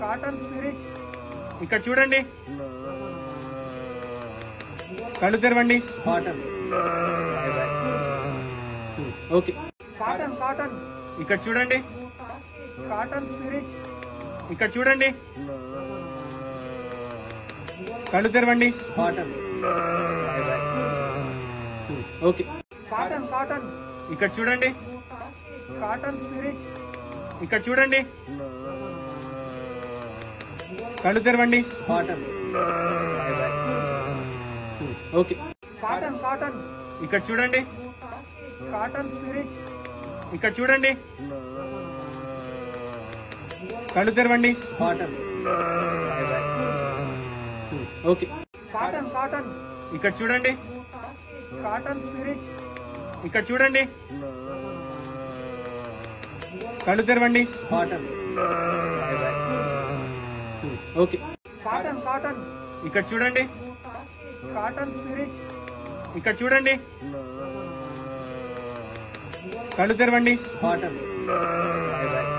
cotton spirit ఇక్కడ చూడండి కళ్ళు తెరవండి కాటన్ ఓకే కాటన్ కాటన్ ఇక్కడ చూడండి కాటన్ స్పిరిట్ ఇక్కడ చూడండి కళ్ళు తెరవండి కాటన్ ఓకే కాటన్ కాటన్ ఇక్కడ చూడండి కాటన్ స్పిరిట్ ఇక్కడ చూడండి కళ్ళు తెరవండి కాటన్ ఓకే కాటన్ కాటన్ ఇక్కడ చూడండి కాటన్ స్పిరిట్ ఇక్కడ చూడండి కళ్ళు తెరవండి కాటన్ ఓకే కాటన్ కాటన్ ఇక్కడ చూడండి కాటన్ స్పిరిట్ ఇక్కడ చూడండి కళ్ళు తెరవండి కాటన్ ఓకే కాటన్ కాటన్ ఇక్కడ చూడండి కాటన్ స్పిరిట్ ఇక్కడ చూడండి కళ్ళు తెరవండి కాటన్